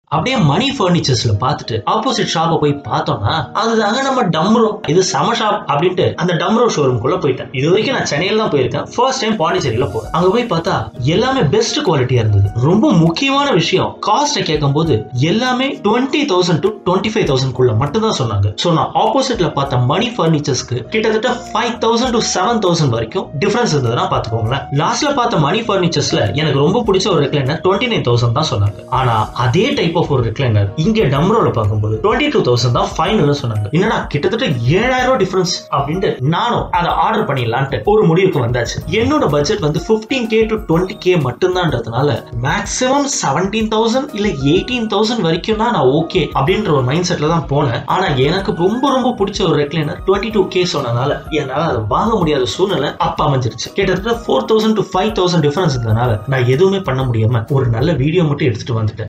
அப்படியே மணி ஃபர்னிச்சர்ஸ்ல பார்த்துட்டு ஆப்போசிட் ஷாப்பை போய் பார்த்தோம்னா அதுதாங்க நம்ம டம்ரோ இது சம ஷாப் அப்படின்ட்டு அந்த டம்ரோ ஷோரூம்குள்ள போயிட்டேன் இது வரைக்கும் நான் சென்னையில தான் போயிருக்கேன் ஃபர்ஸ்ட் டைம் பாண்டிச்சேரியில போறேன் அங்க போய் பார்த்தா எல்லாமே பெஸ்ட் குவாலிட்டியா இருந்தது ரொம்ப முக்கியமான விஷயம் காஸ்ட்டை கேட்கும்போது எல்லாமே twenty thousand to twenty five thousand குள்ள மட்டும் தான் சொன்னாங்க ஸோ நான் ஆப்போசிட்ல பார்த்த மணி ஃபர்னிச்சர்ஸ்க்கு கிட்டத்தட்ட five thousand to seven thousand வரைக்கும் டிஃபரன்ஸ் இருந்ததுன்னா பாத்துக்கோங்களேன் லாஸ்ட்ல பார்த்த மணி ஃபர்னிச்சர்ஸ்ல எனக்கு ரொம்ப பிடிச்ச ஒரு ரெக்லைனர் டுவெண்ட்டி நைன் தௌசண்ட் தான் சொன்னாங்க ஆனா அதே டைப் ஆஃப் ஒரு ரெக்லைனர் இங்க டம்ரோல பார்க்கும்போது டுவெண்ட்டி டூ தௌசண்ட் தான் ஃபைனல் சொன்னாங்க என்னடா கிட்டத்தட்ட ஏழாயிரம் ரூபாய் டிஃபரன்ஸ் அப்படின்ட்டு நானும் அதை ஆர்டர் பண்ணிடலான்ட்டு ஒரு முடிவுக்கு வந்தாச்சு என்னோட பட்ஜெட் வந்து fifteen K to twenty K மட்டும்தான்றதுனால மேக்ஸிமம் செவன்டீன் தௌசண்ட் இல்ல எயிட்டீன் தௌசண்ட் வரைக்கும் தான் நான் ஓகே அப்படின்ற ஒரு மைண்ட் செட்ல தான் போனேன் ஆனா எனக்கு ரொம்ப ரொம்ப பிடிச்ச ஒரு ரெக்லைனர் டுவெண்ட்டி டூ கே சொன்னனால என்னால அதை வாங்க முடியாத சூழ்நிலை அப்ப அமைஞ்சிருச்சு கிட்டத்தட்ட four thousand to five thousand difference இருந்ததுனால நான் எதுவுமே பண்ண முடியாம ஒரு நல்ல வீடியோ மட்டும் எடுத்துட்டு வந்துட்டேன்